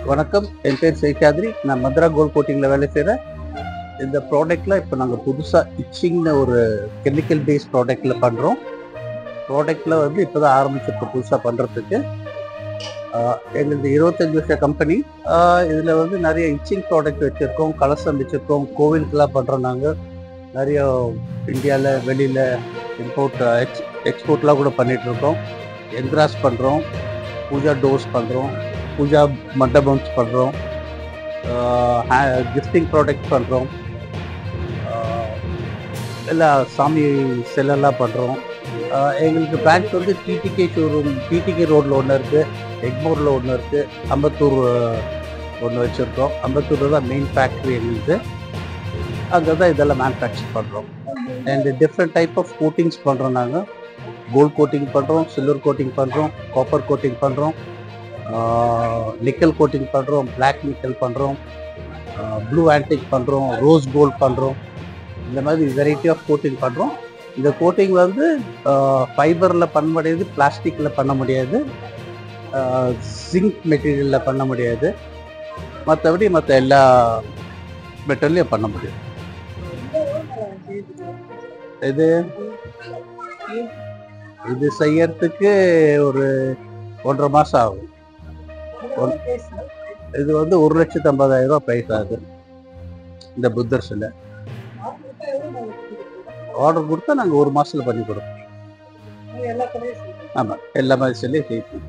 வணக்கம் என் பேர் சேஷாத்ரி நான் மதுரா கோல்ட் கோட்டிங்கில் வேலை செய்கிறேன் இந்த ப்ராடக்ட்டில் இப்போ நாங்கள் புதுசாக இச்சிங்னு ஒரு கெமிக்கல் பேஸ் ப்ராடக்ட்டில் பண்ணுறோம் ப்ராடக்ட்டில் வந்து இப்போ தான் ஆரம்பிச்சிருக்கோம் புதுசாக பண்ணுறதுக்கு எங்களது இருபத்தஞ்சு வருஷ கம்பெனி இதில் வந்து நிறைய இச்சிங் ப்ராடக்ட் வச்சுருக்கோம் கலசம் வச்சுருக்கோம் கோவிலுக்கெல்லாம் பண்ணுறோம் நாங்கள் நிறைய இந்தியாவில் வெளியில் இம்போர்ட் எக்ஸ் எக்ஸ்போர்ட்லாம் கூட பண்ணிகிட்ருக்கோம் எந்திராஸ் பண்ணுறோம் பூஜா டோர்ஸ் பண்ணுறோம் பூஜா மண்டபம்ஸ் பண்ணுறோம் கிஃப்டிங் ப்ராடக்ட் பண்ணுறோம் எல்லா சாமி செல்லெல்லாம் பண்ணுறோம் எங்களுக்கு பிரான்ச் வந்து டிடிகே ஷோரூம் டிடிகே ரோட்டில் ஒன்று இருக்குது எக்மோரில் ஒன்று இருக்குது அம்பத்தூர் ஒன்று வச்சுருக்கோம் அம்பத்தூரில் தான் மெயின் ஃபேக்ட்ரி எங்களுக்கு அங்கே தான் இதெல்லாம் மேனுஃபேக்சர் பண்ணுறோம் and different type of coatings பண்ணுறோம் நாங்கள் கோல்ட் கோட்டிங் பண்ணுறோம் சில்வர் கோட்டிங் பண்ணுறோம் காப்பர் கோட்டிங் பண்ணுறோம் நிக்கல் கோட்டிங் பண்ணுறோம் பிளாக் நிக்கல் பண்ணுறோம் ப்ளூ ஆன்டிக் பண்ணுறோம் ரோஸ் கோல்ட் பண்ணுறோம் இந்த மாதிரி வெரைட்டி ஆஃப் கோட்டிங் பண்ணுறோம் இந்த கோட்டிங் வந்து ஃபைபரில் பண்ண முடியாது பிளாஸ்டிக்கில் பண்ண முடியாது சிங்க் மெட்டீரியலில் பண்ண முடியாது மற்றபடி மற்ற எல்லா மெட்டீரியலையும் பண்ண முடியும் இது இது செய்யறதுக்கு ஒரு ஒன்றரை மாதம் ஆகும் இது வந்து ஒரு லட்சத்து ஐம்பதாயிரம் ரூபாய் ப்ரைஸ் ஆகுது இந்த புத்தர் சிலை ஆர்டர் கொடுத்தா நாங்கள் ஒரு மாசத்துல பண்ணி கொடுப்போம் ஆமாம் எல்லா மாதிரி சிலையும் செய்யும்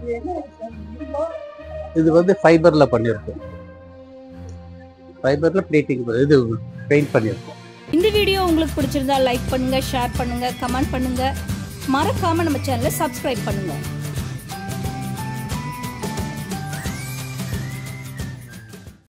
இது வந்து ஃபைபரில் பண்ணியிருக்கோம் ஃபைபரில் பிளேட்டிங் இது பெயிண்ட் பண்ணியிருக்கோம் இந்த வீடியோ உங்களுக்கு பிடிச்சிருந்தா லைக் பண்ணுங்க ஷேர் பண்ணுங்க கமெண்ட் பண்ணுங்க மறக்காம நம்ம சேனலை சப்ஸ்கிரைப் பண்ணுங்க